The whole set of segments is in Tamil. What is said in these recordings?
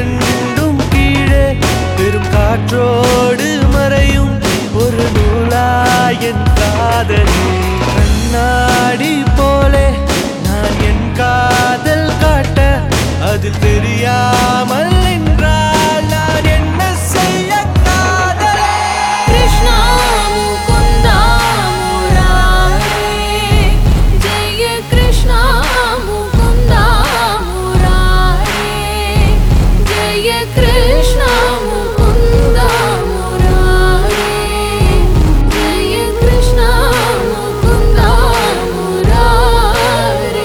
ரெண்டும் கீழே பெரும் காற்றோடு மறையும் ஒரு நூலாயன் காதலி கண்ணாடி போலே நான் என் காதல் காட்ட அது தெரியாமல் நின்றால் நான் என்ன செய்ய காதலே कृष्णा मुकुन्दा मुरारे जय कृष्णा मुकुन्दा मुरारे जय कृष्णा मुकुन्दा मुरारे जय कृष्णा मुकुन्दा मुरारे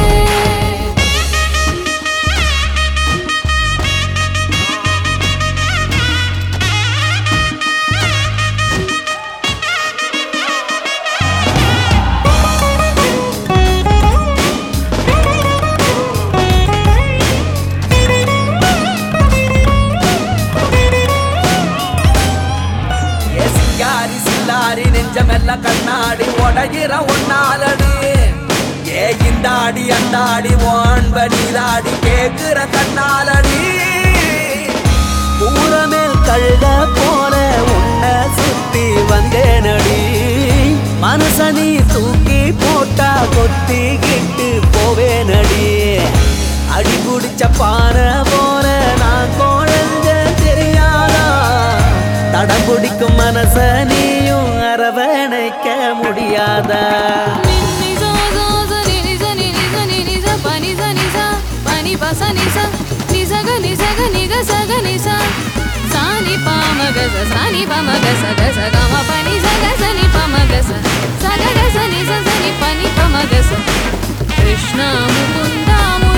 ஏ சிங்காரி சில்லாரி நெஞ்சமெல்லாம் கண்ணாடி உடையிற ஒன்னாலடி ஏ இந்தாடி அந்தாடி வான்படிதாடி கேக்குற கண்ணாலடி ஊரமேல் கழுத போல உன்னை சுத்தி வந்தேனடி மனசனி தூக்கி போட்டா கொத்திக்கிட்டு போவேனடி அடி குடிச்ச பானை போல நான் குழஞ்ச தெரியாதா தடம் பிடிக்கும் மனச நீயும் அரவணைக்க முடியாதா Ni sa sa sa ni ni sa ni ni sa ni ni sa pa ni sa ni sa pa ni pa sa ni sa ni sa ga ni sa ga ni ga sa ga ni sa sa ni pa ma ga sa sa ni pa ma ga sa ga sa ga ma pa ni sa ga sa ni pa ma ga sa sa ga ga sa ni sa sa ni pa ni pa ma ga sa Krishna Mukunda